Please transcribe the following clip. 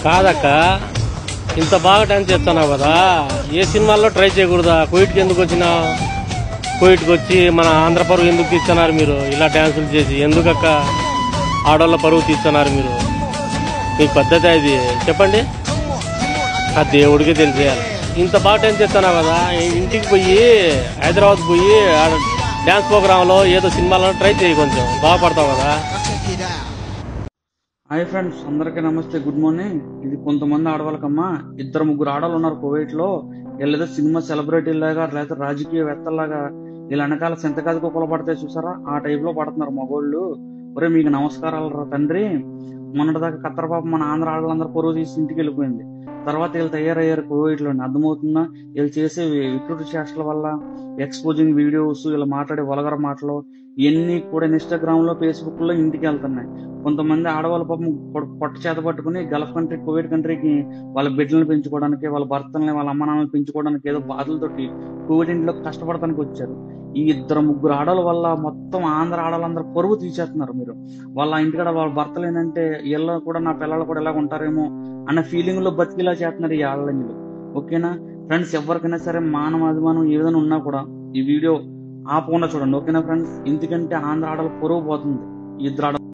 కాదక్క ఇంత బాగా డాన్స్ చేస్తున్నావు కదా ఏ సినిమాల్లో ట్రై చేయకూడదా కోయిట్కి ఎందుకు వచ్చినావు కోయిట్కి వచ్చి మన ఆంధ్ర పరువు ఎందుకు తీస్తున్నారు మీరు ఇలా డాన్సులు చేసి ఎందుకక్క ఆడవాళ్ళ పరువు తీస్తున్నారు మీరు మీకు పద్ధతి ఇది చెప్పండి ఆ దేవుడికి తెలిసేయాలి ఇంత బాగా డాన్స్ చేస్తున్నావు కదా ఇంటికి పోయి హైదరాబాద్ పోయి ఆడ డాన్స్ ప్రోగ్రాంలో ఏదో సినిమాలో ట్రై చేయి కొంచెం బాగుపడతావు కదా హాయ్ ఫ్రెండ్స్ అందరికీ నమస్తే గుడ్ మార్నింగ్ ఇది కొంతమంది ఆడవాళ్ళకమ్మా ఇద్దరు ముగ్గురు ఆడవాళ్ళు ఉన్నారు కువైట్ లో వీళ్ళేదో సినిమా సెలబ్రిటీ లాగా లేదా రాజకీయవేత్తలాగా వీళ్ళ వెనకాల సెంతకాది కుక్కలు పడితే చూసారా ఆ టైప్ లో పడుతున్నారు మగోళ్ళు ఒరే మీకు నమస్కారాలు రా తండ్రి మొన్నటిదాకా కత్తర పాప మన ఆంధ్ర ఆడవాళ్ళందరూ పొరుగు తీసి ఇంటికి వెళ్ళిపోయింది తర్వాత వీళ్ళు తయారయ్యారు కువైట్ లో అర్థమవుతుందా వీళ్ళు చేసే వికృతి చేష్టల వల్ల ఎక్స్పోజింగ్ వీడియోస్ వీళ్ళు మాట్లాడే వలగర మాటలు ఇవన్నీ కూడా ఇన్స్టాగ్రామ్ లో ఫేస్బుక్ లో ఇంటికి వెళ్తున్నాయి కొంతమంది ఆడవాళ్ళ పాపం పొ- పొట్ట చేత పట్టుకుని గల్ఫ్ కంట్రీ కువైట్ కంట్రీకి వాళ్ళ బిడ్డలను పెంచుకోవడానికి వాళ్ళ భర్తల్ని వాళ్ళ అమ్మ నాన్నలు పెంచుకోవడానికి ఏదో బాధలతోటి కువైట్ ఇంట్లో కష్టపడటానికి వచ్చారు ఈ ఇద్దరు ముగ్గురు ఆడవాళ్ళ వల్ల మొత్తం ఆంధ్ర ఆడవాళ్ళందరూ పరువు తీసేస్తున్నారు మీరు వాళ్ళ ఇంటికాడ వాళ్ళ భర్తలు ఏంటంటే వీళ్ళు కూడా నా పిల్లలు కూడా ఇలా ఉంటారేమో అన్న ఫీలింగ్ లో బతికిలా చేస్తున్నారు ఈ ఆడవాళ్ళు ఓకేనా ఫ్రెండ్స్ ఎవరికైనా సరే మానవ అభిమానం ఏ విధంగా ఉన్నా కూడా ఈ వీడియో ఆపకుండా చూడండి ఓకేనా ఫ్రెండ్స్ ఎందుకంటే ఆంధ్ర ఆడలు పొరుగు పోతుంది ఈ ఇద్దరు ఆడ